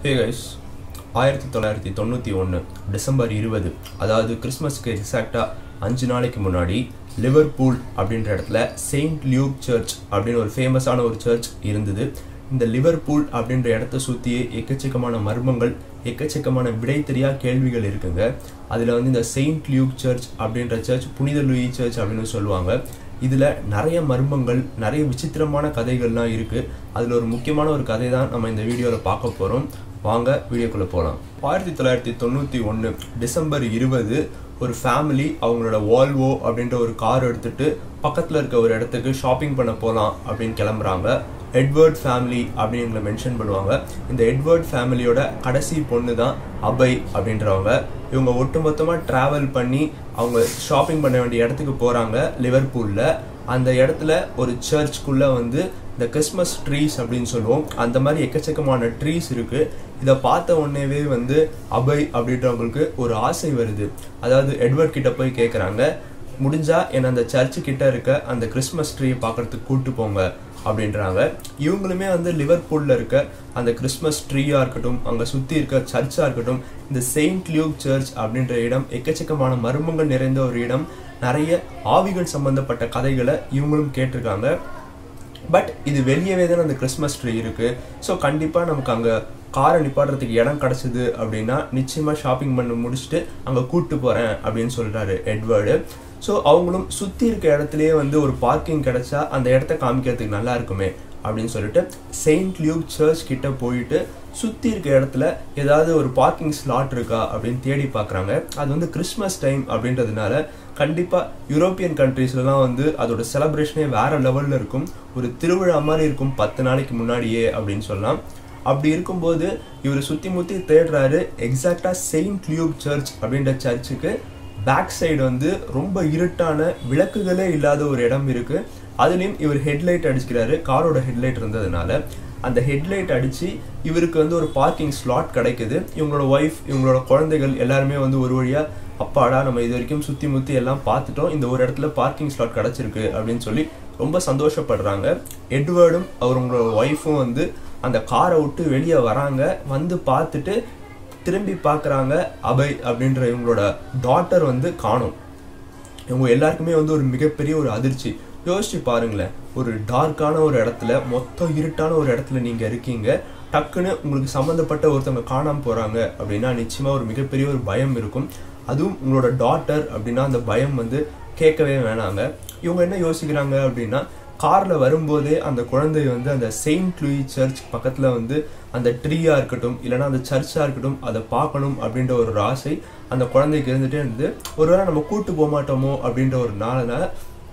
hey guys ஆயிரத்தி தொள்ளாயிரத்தி தொண்ணூற்றி ஒன்று டிசம்பர் இருபது அதாவது கிறிஸ்மஸ்க்கு எக்ஸாக்டாக அஞ்சு நாளைக்கு முன்னாடி லிவர்பூல் அப்படின்ற இடத்துல செயின்ட் லியூக் சர்ச் அப்படின்னு ஒரு ஃபேமஸான ஒரு சர்ச் இருந்தது இந்த லிவர்பூல் அப்படின்ற இடத்த சுற்றியே எக்கச்சக்கமான மர்மங்கள் எக்கச்சக்கமான விடை தெரியா கேள்விகள் இருக்குங்க அதில் வந்து இந்த செயின்ட் லியூக் சர்ச் அப்படின்ற சர்ச் புனித லூயி சர்ச் அப்படின்னு சொல்லுவாங்க இதில் நிறைய மர்மங்கள் நிறைய விசித்திரமான கதைகள்லாம் இருக்குது அதில் ஒரு முக்கியமான ஒரு கதை தான் நம்ம இந்த வீடியோவில் பார்க்க போகிறோம் வாங்க வீடியோக்குள்ளே போகலாம் ஆயிரத்தி தொள்ளாயிரத்தி தொண்ணூற்றி ஒன்று டிசம்பர் இருபது ஒரு ஃபேமிலி அவங்களோட வால்வோ அப்படின்ற ஒரு கார் எடுத்துட்டு பக்கத்தில் இருக்க ஒரு இடத்துக்கு ஷாப்பிங் பண்ண போகலாம் அப்படின்னு கிளம்புறாங்க எட்வர்ட் ஃபேமிலி அப்படின்னு மென்ஷன் பண்ணுவாங்க இந்த எட்வர்ட் ஃபேமிலியோட கடைசி பொண்ணு தான் அபை அப்படின்றவங்க இவங்க ஒட்டுமொத்தமாக ட்ராவல் பண்ணி அவங்க ஷாப்பிங் பண்ண வேண்டிய இடத்துக்கு போகிறாங்க லிவர்பூலில் அந்த இடத்துல ஒரு சர்ச்குள்ளே வந்து இந்த கிறிஸ்மஸ் ட்ரீஸ் அப்படின்னு சொல்லுவோம் அந்த மாதிரி எக்கச்சக்கமான ட்ரீஸ் இருக்கு இதை பார்த்த உடனேவே வந்து அபை அப்படின்றவங்களுக்கு ஒரு ஆசை வருது அதாவது எட்வர்ட் கிட்ட போய் கேட்குறாங்க முடிஞ்சா என்னை அந்த சர்ச்சு கிட்ட இருக்க அந்த கிறிஸ்மஸ் ட்ரீயை பார்க்கறதுக்கு கூட்டு போங்க அப்படின்றாங்க இவங்களுமே வந்து லிவர்பூல்ல இருக்க அந்த கிறிஸ்மஸ் ட்ரீயா இருக்கட்டும் அங்க சுத்தி இருக்க சர்ச்சா இருக்கட்டும் இந்த செயின்ட் லியூக் சர்ச் அப்படின்ற இடம் எக்கச்சக்கமான மர்மங்கள் நிறைந்த ஒரு இடம் நிறைய ஆவிகள் சம்பந்தப்பட்ட கதைகளை இவங்களும் கேட்டிருக்காங்க பட் இது வெளியவே தான் அந்த கிறிஸ்மஸ் ட்ரீ இருக்கு ஸோ கண்டிப்பாக நமக்கு அங்கே காரை நிப்பாடுறதுக்கு இடம் கிடச்சிது அப்படின்னா நிச்சயமாக ஷாப்பிங் பண்ணி முடிச்சுட்டு அங்கே கூப்பிட்டு போகிறேன் அப்படின்னு சொல்கிறாரு எட்வர்டு ஸோ அவங்களும் சுற்றி இருக்க இடத்துலயே வந்து ஒரு பார்க்கிங் கிடைச்சா அந்த இடத்த காமிக்கிறதுக்கு நல்லா இருக்குமே அப்படின்னு சொல்லிட்டு செயின்ட் லியூக் சர்ச் கிட்ட போயிட்டு சுற்றி இருக்க இடத்துல ஏதாவது ஒரு பார்க்கிங் ஸ்லாட் இருக்கா அப்படின்னு தேடி பார்க்குறாங்க அது வந்து கிறிஸ்மஸ் டைம் அப்படின்றதுனால கண்டிப்பாக யூரோப்பியன் கண்ட்ரீஸ்லலாம் வந்து அதோட செலப்ரேஷனே வேற லெவலில் இருக்கும் ஒரு திருவிழா மாதிரி இருக்கும் பத்து நாளைக்கு முன்னாடியே அப்படின்னு சொல்லலாம் அப்படி இருக்கும்போது இவர் சுற்றி முற்றி தேடுறாரு எக்ஸாக்டாக செயின்ட் லியூக் சர்ச் அப்படின்ற சர்ச்சுக்கு பேக் சைடு வந்து ரொம்ப இருட்டான விளக்குகளே இல்லாத ஒரு இடம் இருக்கு அதுலேயும் இவர் ஹெட்லைட் அடிச்சுக்கிறாரு காரோட ஹெட்லைட் இருந்ததுனால அந்த ஹெட்லைட் அடிச்சு இவருக்கு வந்து ஒரு பார்க்கிங் ஸ்லாட் கிடைக்குது இவங்களோட ஒய்ஃப் இவங்களோட குழந்தைகள் எல்லாருமே வந்து ஒரு வழியா அப்பாடா நம்ம இது வரைக்கும் சுத்தி முத்தி எல்லாம் பார்த்துட்டோம் இந்த ஒரு இடத்துல பார்க்கிங் ஸ்லாட் கிடைச்சிருக்கு அப்படின்னு சொல்லி ரொம்ப சந்தோஷப்படுறாங்க எட்வர்டும் அவங்களோட ஒய்ஃபும் வந்து அந்த காரை விட்டு வெளியே வராங்க வந்து பார்த்துட்டு திரும்பி பார்க்குறாங்க அபய் அப்படின்ற இவங்களோட டாட்டர் வந்து காணும் இவங்க எல்லாருக்குமே வந்து ஒரு மிகப்பெரிய ஒரு அதிர்ச்சி யோசிச்சு பாருங்களேன் ஒரு டார்க்கான ஒரு இடத்துல மொத்தம் இருட்டான ஒரு இடத்துல நீங்க இருக்கீங்க டக்குன்னு உங்களுக்கு சம்மந்தப்பட்ட ஒருத்தவங்க காணாம போறாங்க அப்படின்னா நிச்சயமா ஒரு மிகப்பெரிய ஒரு பயம் இருக்கும் அதுவும் உங்களோட டாட்டர் அப்படின்னா அந்த பயம் வந்து கேட்கவே வேணாங்க இவங்க என்ன யோசிக்கிறாங்க அப்படின்னா கார்ல வரும்போதே அந்த குழந்தை வந்து அந்த செயின்ட் லூயி சர்ச் பக்கத்துல வந்து அந்த ட்ரீயா இருக்கட்டும் இல்லைன்னா அந்த சர்ச்சா இருக்கட்டும் அதை பார்க்கணும் அப்படின்ற ஒரு ஆசை அந்த குழந்தைக்கு இருந்துட்டே இருந்தது ஒருவேளை நம்ம கூட்டு போக மாட்டோமோ அப்படின்ற ஒரு நாளனால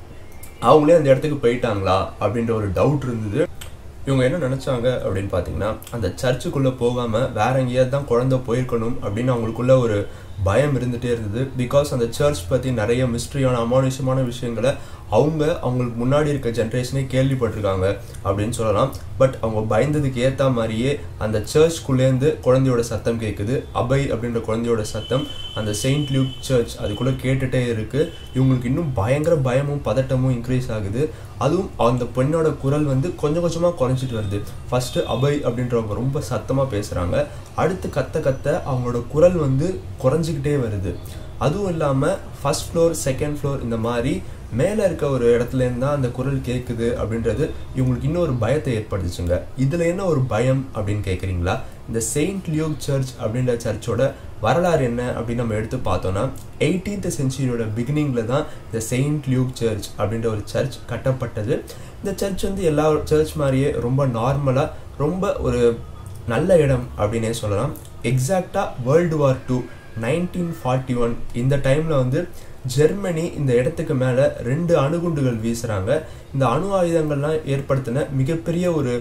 அவங்களே அந்த இடத்துக்கு போயிட்டாங்களா அப்படின்ற ஒரு டவுட் இருந்தது இவங்க என்ன நினைச்சாங்க அப்படின்னு பார்த்தீங்கன்னா அந்த சர்ச்சுக்குள்ள போகாம வேற எங்கேயாவது தான் குழந்தை போயிருக்கணும் அப்படின்னு அவங்களுக்குள்ள ஒரு பயம் இருந்துட்டே இருந்தது பிகாஸ் அந்த சர்ச் பத்தி நிறைய மிஸ்ட்ரியான அமானுஷமான விஷயங்களை அவங்க அவங்களுக்கு முன்னாடி இருக்க ஜென்ரேஷனே கேள்விப்பட்டிருக்காங்க அப்படின்னு சொல்லலாம் பட் அவங்க பயந்ததுக்கு ஏற்ற மாதிரியே அந்த சர்ச்குள்ளேருந்து குழந்தையோட சத்தம் கேட்குது அபை அப்படின்ற குழந்தையோட சத்தம் அந்த செயின்ட் லியூக் சர்ச் அதுக்குள்ளே கேட்டுட்டே இருக்கு இவங்களுக்கு இன்னும் பயங்கர பயமும் பதட்டமும் இன்க்ரீஸ் ஆகுது அதுவும் அந்த பெண்ணோட குரல் வந்து கொஞ்சம் கொஞ்சமாக குறைஞ்சிட்டு வருது ஃபர்ஸ்ட் அபை அப்படின்றவங்க ரொம்ப சத்தமாக பேசுகிறாங்க அடுத்து கத்த கத்த அவங்களோட குரல் வந்து குறைஞ்சிக்கிட்டே வருது அதுவும் இல்லாமல் ஃபர்ஸ்ட் ஃப்ளோர் செகண்ட் ஃப்ளோர் இந்த மாதிரி மேலே இருக்க ஒரு இடத்துல இருந்தா அந்த குரல் கேட்குது அப்படின்றது இவங்களுக்கு இன்னொரு பயத்தை ஏற்படுத்துச்சுங்க இதில் என்ன ஒரு பயம் அப்படின்னு கேட்குறீங்களா இந்த செயின்ட் லியோக் சர்ச் அப்படின்ற சர்ச்சோட வரலாறு என்ன அப்படின்னு நம்ம எடுத்து பார்த்தோம்னா எயிட்டீன்த் செஞ்சுரியோட பிகினிங்கில் தான் இந்த செயின்ட் லியூக் சர்ச் அப்படின்ற ஒரு சர்ச் கட்டப்பட்டது இந்த சர்ச் வந்து எல்லா சர்ச் மாதிரியே ரொம்ப நார்மலாக ரொம்ப ஒரு நல்ல இடம் அப்படின்னே சொல்லலாம் எக்ஸாக்டாக world war two nineteen forty one இந்த டைமில் வந்து ஜெர்மனி இந்த இடத்துக்கு மேலே ரெண்டு அணுகுண்டுகள் வீசுகிறாங்க இந்த அணு ஆயுதங்கள்லாம் ஏற்படுத்தின மிகப்பெரிய ஒரு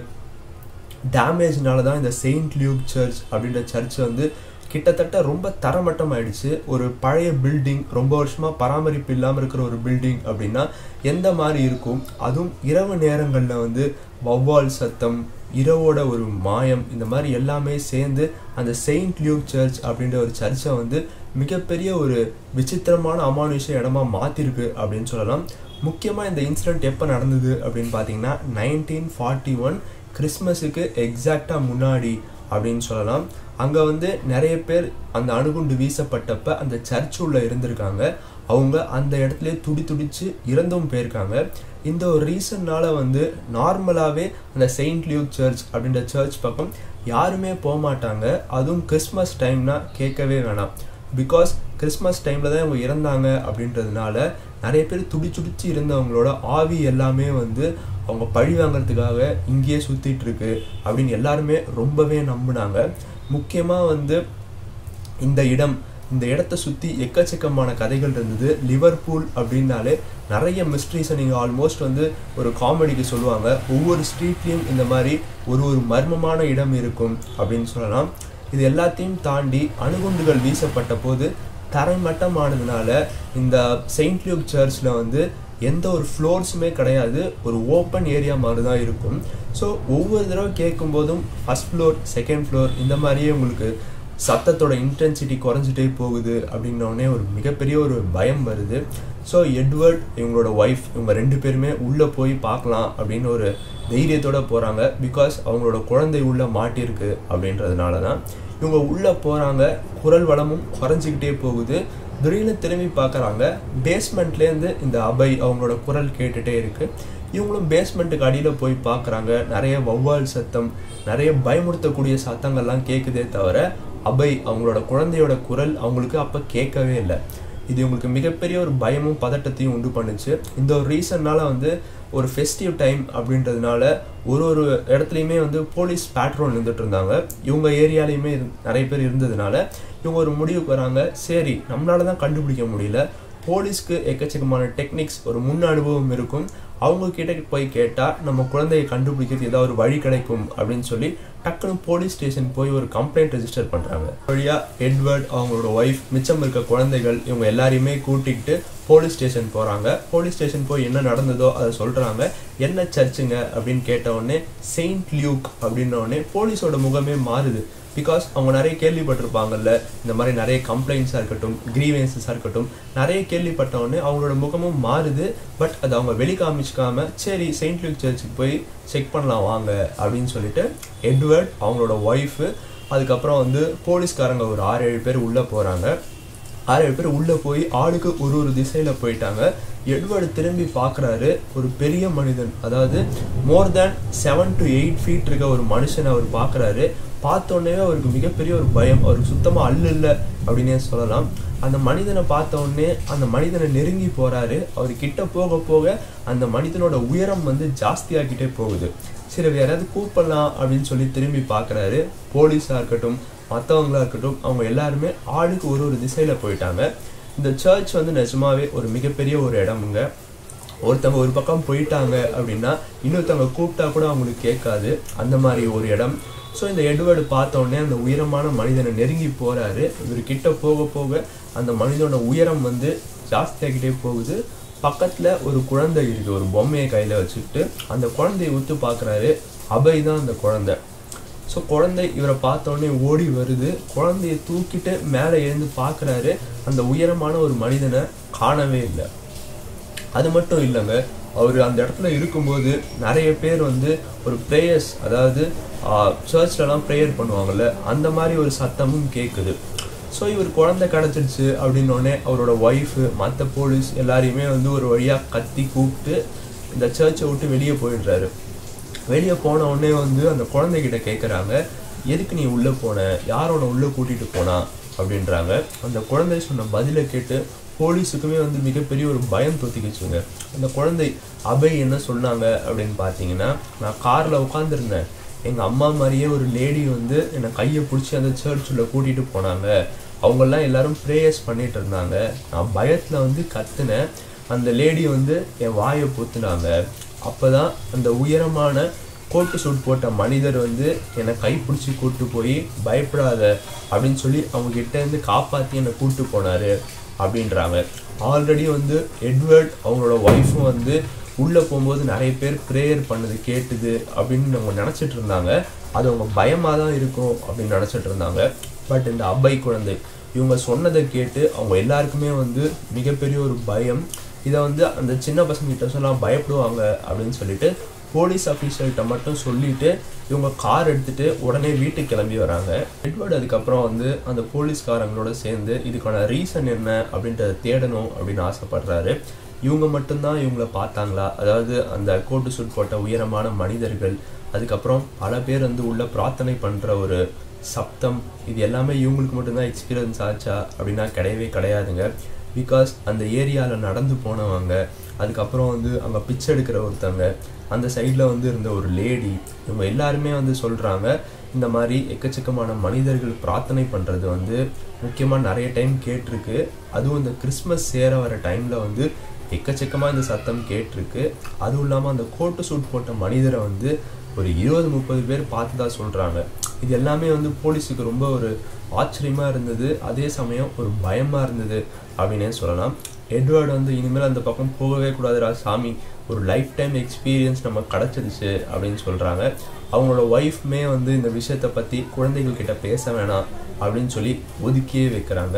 டேமேஜ்னால தான் இந்த செயின்ட் லியூக் சர்ச் அப்படின்ற சர்ச் வந்து கிட்டத்தட்ட ரொம்ப தரமட்டம் ஆயிடுச்சு ஒரு பழைய பில்டிங் ரொம்ப வருஷமா பராமரிப்பு இல்லாமல் இருக்கிற ஒரு பில்டிங் அப்படின்னா எந்த மாதிரி இருக்கும் அதுவும் இரவு நேரங்களில் வந்து வவ்வால் சத்தம் இரவோட ஒரு மாயம் இந்த மாதிரி எல்லாமே சேர்ந்து அந்த செயின்ட் லியூக் சர்ச் அப்படின்ற ஒரு சர்ச்சை வந்து மிகப்பெரிய ஒரு விசித்திரமான அமானுஷ இடமா மாத்திருக்கு அப்படின்னு சொல்லலாம் முக்கியமாக இந்த இன்சிடென்ட் எப்போ நடந்தது அப்படின்னு பார்த்தீங்கன்னா நைன்டீன் ஃபார்ட்டி ஒன் கிறிஸ்மஸுக்கு எக்ஸாக்டாக முன்னாடி அப்படின்னு சொல்லலாம் அங்கே வந்து நிறைய பேர் அந்த அணுகுண்டு வீசப்பட்டப்ப அந்த சர்ச் உள்ள இருந்திருக்காங்க அவங்க அந்த இடத்துல துடி துடிச்சு இறந்தும் போயிருக்காங்க இந்த ஒரு ரீசன்னால வந்து நார்மலாகவே அந்த செயின்ட் லியூக் சர்ச் அப்படின்ற சர்ச் பக்கம் யாருமே போக மாட்டாங்க அதுவும் கிறிஸ்மஸ் டைம்னா கேட்கவே வேணாம் பிகாஸ் கிறிஸ்மஸ் டைமில் தான் இவங்க இறந்தாங்க அப்படின்றதுனால நிறைய பேர் துடி துடிச்சு இருந்தவங்களோட ஆவி எல்லாமே வந்து அவங்க பழி வாங்குறதுக்காக இங்கேயே சுற்றிட்டு இருக்கு அப்படின்னு எல்லாருமே ரொம்பவே நம்பினாங்க முக்கியமாக வந்து இந்த இடம் இந்த இடத்த சுற்றி எக்கச்சக்கமான கதைகள் இருந்தது லிவர்பூல் அப்படின்னாலே நிறைய மிஸ்ட்ரிஸை நீங்கள் ஆல்மோஸ்ட் வந்து ஒரு காமெடிக்கு சொல்லுவாங்க ஒவ்வொரு ஸ்ட்ரீட்லேயும் இந்த மாதிரி ஒரு ஒரு மர்மமான இடம் இருக்கும் அப்படின்னு சொல்லலாம் இது எல்லாத்தையும் தாண்டி அணுகுண்டுகள் வீசப்பட்ட போது தரைமட்டமானதுனால இந்த செயின்ட் லியூக் சர்ச்சில் வந்து எந்த ஒரு ஃப்ளோர்ஸுமே கிடையாது ஒரு ஓப்பன் ஏரியா மாதிரி தான் இருக்கும் ஸோ ஒவ்வொரு தடவை கேட்கும்போதும் ஃபஸ்ட் ஃப்ளோர் செகண்ட் ஃப்ளோர் இந்த மாதிரியே உங்களுக்கு சத்தத்தோட இன்டென்சிட்டி குறைஞ்சிட்டே போகுது அப்படின்னோடனே ஒரு மிகப்பெரிய ஒரு பயம் வருது ஸோ எட்வர்ட் இவங்களோட ஒய்ஃப் இவங்க ரெண்டு பேருமே உள்ளே போய் பார்க்கலாம் அப்படின்னு ஒரு தைரியத்தோட போகிறாங்க பிகாஸ் அவங்களோட குழந்தை உள்ளே மாட்டியிருக்கு அப்படின்றதுனால தான் இவங்க உள்ளே போகிறாங்க குரல் வளமும் குறைஞ்சிக்கிட்டே போகுது திடீர்னு திரும்பி பார்க்குறாங்க பேஸ்மெண்ட்லேருந்து இந்த அபை அவங்களோட குரல் கேட்டுகிட்டே இருக்குது இவங்களும் பேஸ்மெண்ட்டுக்கு அடியில் போய் பார்க்குறாங்க நிறைய வௌவால் சத்தம் நிறைய பயமுறுத்தக்கூடிய சத்தங்கள்லாம் கேட்குதே தவிர அபை அவங்களோட குழந்தையோட குரல் அவங்களுக்கு அப்போ கேட்கவே இல்லை இது இவங்களுக்கு மிகப்பெரிய ஒரு பயமும் பதட்டத்தையும் உண்டு பண்ணுச்சு இந்த ஒரு ரீசன்னால வந்து ஒரு ஃபெஸ்டிவ் டைம் அப்படின்றதுனால ஒரு ஒரு இடத்துலையுமே வந்து போலீஸ் பேட்ரோல் இருந்துட்டு இருந்தாங்க இவங்க ஏரியாலையுமே நிறைய பேர் இருந்ததுனால இவங்க ஒரு முடிவுக்கு வராங்க சரி நம்மளால தான் கண்டுபிடிக்க முடியல போலீஸ்க்கு எக்கச்சக்கமான டெக்னிக்ஸ் ஒரு முன் அனுபவம் இருக்கும் அவங்க கிட்ட போய் கேட்டால் நம்ம குழந்தையை கண்டுபிடிக்கிறது ஏதாவது ஒரு வழி கிடைக்கும் அப்படின்னு சொல்லி டக்குன்னு போலீஸ் ஸ்டேஷன் போய் ஒரு கம்ப்ளைண்ட் ரெஜிஸ்டர் பண்ணுறாங்க வழியா எட்வர்ட் அவங்களோட ஒய்ஃப் மிச்சம் இருக்க குழந்தைகள் இவங்க எல்லாரையுமே கூட்டிகிட்டு போலீஸ் ஸ்டேஷன் போகிறாங்க போலீஸ் ஸ்டேஷன் போய் என்ன நடந்ததோ அதை சொல்கிறாங்க என்ன சர்ச்சுங்க அப்படின்னு கேட்ட உடனே செயின்ட் லியூக் அப்படின்ன உடனே போலீஸோட முகமே மாறுது பிகாஸ் அவங்க நிறைய கேள்விப்பட்டிருப்பாங்கல்ல இந்த மாதிரி நிறைய கம்ப்ளைண்ட்ஸாக இருக்கட்டும் கிரீவன்சஸாக இருக்கட்டும் நிறைய கேள்விப்பட்ட உடனே அவங்களோட முகமும் மாறுது பட் அதை அவங்க வெளி காமிச்சிக்காம சரி செயின்ட் லியூக் சர்ச்சுக்கு போய் செக் பண்ணலாம் வாங்க அப்படின்னு சொல்லிட்டு எட்வர்ட் அவங்களோட ஒய்ஃபு அதுக்கப்புறம் வந்து போலீஸ்காரங்க ஒரு ஆறு ஏழு பேர் உள்ளே போகிறாங்க ஆறு ஏழு பேர் உள்ளே போய் ஆளுக்கு ஒரு ஒரு திசையில் போயிட்டாங்க எட்வர்டு திரும்பி பார்க்குறாரு ஒரு பெரிய மனிதன் அதாவது more than seven to eight feet இருக்க ஒரு மனுஷனை அவர் பார்க்குறாரு பார்த்தோன்னே அவருக்கு மிகப்பெரிய ஒரு பயம் அவருக்கு சுத்தமாக அல்ல இல்லை அப்படின்னே சொல்லலாம் அந்த மனிதனை பார்த்த உடனே அந்த மனிதனை நெருங்கி போகிறாரு அவர் கிட்ட போக போக அந்த மனிதனோட உயரம் வந்து ஜாஸ்தியாகிட்டே போகுது சரி யாராவது கூப்பிடலாம் அப்படின்னு சொல்லி திரும்பி பார்க்குறாரு போலீஸாக இருக்கட்டும் மற்றவங்களா இருக்கட்டும் அவங்க எல்லாருமே ஆளுக்கு ஒரு ஒரு திசையில் போயிட்டாங்க இந்த சர்ச் வந்து நிஜமாவே ஒரு மிகப்பெரிய ஒரு இடமுங்க ஒருத்தவங்க ஒரு பக்கம் போயிட்டாங்க அப்படின்னா இன்னொருத்தவங்க கூப்பிட்டா கூட அவங்களுக்கு கேட்காது அந்த மாதிரி ஒரு இடம் ஸோ இந்த எட்வர்டு பார்த்த உடனே அந்த உயரமான மனிதனை நெருங்கி போகிறாரு இவர் கிட்ட போக போக அந்த மனிதனோட உயரம் வந்து ஜாஸ்தியாகிட்டே போகுது பக்கத்தில் ஒரு குழந்தை இருக்குது ஒரு பொம்மையை கையில் வச்சுக்கிட்டு அந்த குழந்தையை உத்து பார்க்குறாரு அபை தான் அந்த குழந்தை ஸோ குழந்தை இவரை பார்த்த உடனே ஓடி வருது குழந்தைய தூக்கிட்டு மேலே எழுந்து பார்க்குறாரு அந்த உயரமான ஒரு மனிதனை காணவே இல்லை அது மட்டும் இல்லைங்க அவர் அந்த இடத்துல இருக்கும்போது நிறைய பேர் வந்து ஒரு ப்ரேயர்ஸ் அதாவது சர்ச்லலாம் ப்ரேயர் பண்ணுவாங்கல்ல அந்த மாதிரி ஒரு சத்தமும் கேட்குது ஸோ இவர் குழந்தை கிடச்சிடுச்சு அப்படின்னோடனே அவரோட ஒய்ஃபு மற்ற போலீஸ் எல்லாரையுமே வந்து ஒரு வழியாக கத்தி கூப்பிட்டு இந்த சர்ச்சை விட்டு வெளியே போயிடுறாரு வெளியே போன உடனே வந்து அந்த குழந்தைகிட்ட கேட்குறாங்க எதுக்கு நீ உள்ளே போன யாரோட உள்ளே கூட்டிகிட்டு போனா அப்படின்றாங்க அந்த குழந்தை சொன்ன பதிலை கேட்டு போலீஸுக்குமே வந்து மிகப்பெரிய ஒரு பயம் தொத்திக்கிச்சுங்க அந்த குழந்தை அபை என்ன சொன்னாங்க அப்படின்னு பார்த்தீங்கன்னா நான் காரில் உட்காந்துருந்தேன் எங்கள் அம்மா மாதிரியே ஒரு லேடி வந்து என்னை கையை பிடிச்சி அந்த சர்ச்சில் கூட்டிகிட்டு போனாங்க அவங்கெல்லாம் எல்லாரும் ப்ரேயர்ஸ் பண்ணிட்டு இருந்தாங்க நான் பயத்தில் வந்து கத்துனேன் அந்த லேடி வந்து என் வாயை பொத்துனாங்க அப்போ தான் அந்த உயரமான கோட்டு சூட் போட்ட மனிதர் வந்து என்னை கைப்பிடிச்சி கூப்பிட்டு போய் பயப்படாத அப்படின்னு சொல்லி அவங்க கிட்ட இருந்து காப்பாற்றி என்னை கூப்பிட்டு போனாரு அப்படின்றாங்க ஆல்ரெடி வந்து எட்வர்ட் அவங்களோட ஒய்ஃபும் வந்து உள்ளே போகும்போது நிறைய பேர் ப்ரேயர் பண்ணது கேட்டுது அப்படின்னு அவங்க நினச்சிட்டு இருந்தாங்க அது அவங்க பயமாக தான் இருக்கும் அப்படின்னு நினச்சிட்டு இருந்தாங்க பட் இந்த அபை குழந்தை இவங்க சொன்னதை கேட்டு அவங்க எல்லாருக்குமே வந்து மிகப்பெரிய ஒரு பயம் இதை வந்து அந்த சின்ன பசங்க கிட்ட சொல்லலாம் பயப்படுவாங்க அப்படின்னு சொல்லிட்டு போலீஸ் அஃபீஷியல்கிட்ட மட்டும் சொல்லிட்டு இவங்க கார் எடுத்துட்டு உடனே வீட்டுக்கு கிளம்பி வராங்க எட்வர்ட் அதுக்கப்புறம் வந்து அந்த போலீஸ்காரங்களோட சேர்ந்து இதுக்கான ரீசன் என்ன அப்படின்றத தேடணும் அப்படின்னு ஆசைப்படுறாரு இவங்க மட்டும்தான் இவங்கள பார்த்தாங்களா அதாவது அந்த கோட்டு சூட் போட்ட உயரமான மனிதர்கள் அதுக்கப்புறம் பல பேர் வந்து உள்ள பிரார்த்தனை பண்ற ஒரு சப்தம் இது எல்லாமே இவங்களுக்கு மட்டும்தான் எக்ஸ்பீரியன்ஸ் ஆச்சா அப்படின்னா கிடையவே கிடையாதுங்க பிகாஸ் அந்த ஏரியாவில் நடந்து போனவங்க அதுக்கப்புறம் வந்து அங்கே பிச்சை எடுக்கிற ஒருத்தவங்க அந்த சைடில் வந்து இருந்த ஒரு லேடி இவங்க எல்லாருமே வந்து சொல்கிறாங்க இந்த மாதிரி எக்கச்சக்கமான மனிதர்கள் பிரார்த்தனை பண்ணுறது வந்து முக்கியமாக நிறைய டைம் கேட்டிருக்கு அதுவும் இந்த கிறிஸ்மஸ் சேர வர டைமில் வந்து எக்கச்சக்கமாக இந்த சத்தம் கேட்டிருக்கு அதுவும் இல்லாமல் அந்த கோட்டு சூட் போட்ட மனிதரை வந்து ஒரு இருபது முப்பது பேர் பார்த்து தான் சொல்கிறாங்க இது எல்லாமே வந்து போலீஸுக்கு ரொம்ப ஒரு ஆச்சரியமாக இருந்தது அதே சமயம் ஒரு பயமாக இருந்தது அப்படின்னே சொல்லலாம் எட்வர்டு வந்து இனிமேல் அந்த பக்கம் போகவே கூடாதுடா சாமி ஒரு லைஃப் டைம் எக்ஸ்பீரியன்ஸ் நம்ம கிடச்சிருச்சு அப்படின்னு சொல்கிறாங்க அவங்களோட ஒய்ஃப்மே வந்து இந்த விஷயத்தை பற்றி குழந்தைகள் கிட்ட பேச வேணாம் அப்படின்னு சொல்லி ஒதுக்கியே வைக்கிறாங்க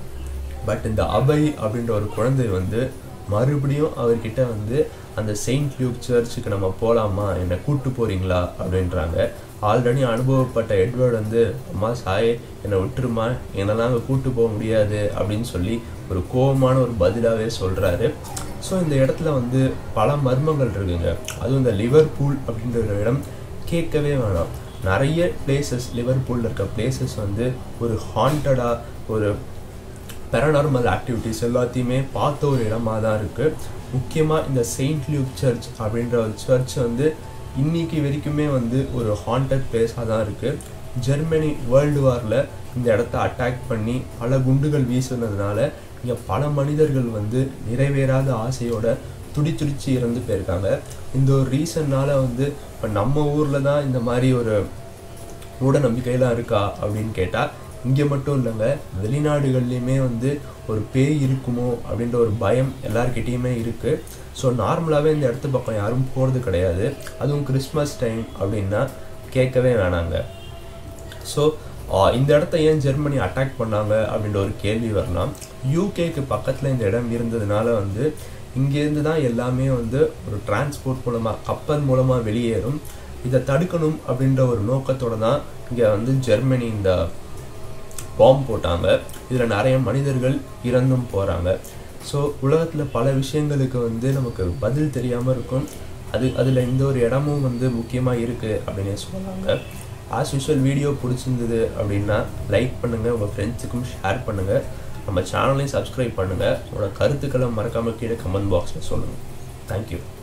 பட் இந்த அபய் அப்படின்ற ஒரு குழந்தை வந்து மறுபடியும் அவர்கிட்ட வந்து அந்த செயின்ட் லியூக் சர்ச்சுக்கு நம்ம போகலாமா என்னை கூட்டு போறீங்களா அப்படின்றாங்க ஆல்ரெடி அனுபவப்பட்ட எட்வர்ட் வந்து அம்மா சாயே என்னை விட்டுருமா என்னெல்லாம் அங்கே கூட்டு போக முடியாது அப்படின்னு சொல்லி ஒரு கோபமான ஒரு பதிலாகவே சொல்கிறாரு ஸோ இந்த இடத்துல வந்து பல மர்மங்கள் இருக்குங்க அதுவும் இந்த லிவர்பூல் அப்படின்ற ஒரு இடம் கேட்கவே வேணாம் நிறைய பிளேசஸ் லிவர்பூலில் இருக்க பிளேசஸ் வந்து ஒரு ஹாண்டடாக ஒரு பேரநார்மல் ஆக்டிவிட்டிஸ் எல்லாத்தையுமே பார்த்த ஒரு இடமா தான் இருக்குது முக்கியமாக இந்த செயின்ட் லியூக் சர்ச் அப்படின்ற ஒரு சர்ச் வந்து இன்னைக்கு வரைக்குமே வந்து ஒரு ஹாண்டட் பிளேஸாக தான் இருக்குது ஜெர்மனி வேர்ல்டு வாரில் இந்த இடத்த அட்டாக் பண்ணி பல குண்டுகள் வீசுனதுனால இங்கே பல மனிதர்கள் வந்து நிறைவேறாத ஆசையோட துடி துடிச்சு இறந்து போயிருக்காங்க இந்த ஒரு ரீசன்னால வந்து இப்போ நம்ம ஊரில் தான் இந்த மாதிரி ஒரு மூட நம்பிக்கையெல்லாம் இருக்கா அப்படின்னு கேட்டால் இங்கே மட்டும் இல்லைங்க வெளிநாடுகள்லையுமே வந்து ஒரு பேய் இருக்குமோ அப்படின்ற ஒரு பயம் எல்லார்கிட்டேயுமே இருக்குது ஸோ நார்மலாகவே இந்த இடத்து பக்கம் யாரும் போகிறது கிடையாது அதுவும் கிறிஸ்மஸ் டைம் அப்படின்னா கேட்கவே வேணாங்க ஸோ இந்த இடத்த ஏன் ஜெர்மனி அட்டாக் பண்ணாங்க அப்படின்ற ஒரு கேள்வி வரலாம் யூகேக்கு பக்கத்தில் இந்த இடம் இருந்ததுனால வந்து இங்கேருந்து தான் எல்லாமே வந்து ஒரு டிரான்ஸ்போர்ட் மூலமாக கப்பல் மூலமாக வெளியேறும் இதை தடுக்கணும் அப்படின்ற ஒரு நோக்கத்தோட தான் இங்கே வந்து ஜெர்மனி இந்த பாம்பு போட்டாங்க இதில் நிறைய மனிதர்கள் இறந்தும் போகிறாங்க ஸோ உலகத்தில் பல விஷயங்களுக்கு வந்து நமக்கு பதில் தெரியாமல் இருக்கும் அது அதில் இந்த ஒரு இடமும் வந்து முக்கியமாக இருக்குது அப்படின்னே சொல்லலாங்க ஆஸ் யூஸ்வல் வீடியோ பிடிச்சிருந்தது அப்படின்னா லைக் பண்ணுங்கள் உங்கள் ஃப்ரெண்ட்ஸுக்கும் ஷேர் பண்ணுங்கள் நம்ம சேனலையும் சப்ஸ்கிரைப் பண்ணுங்கள் உங்களோட கருத்துக்களை மறக்காமல் கீழே கமெண்ட் பாக்ஸில் சொல்லுங்கள் தேங்க்யூ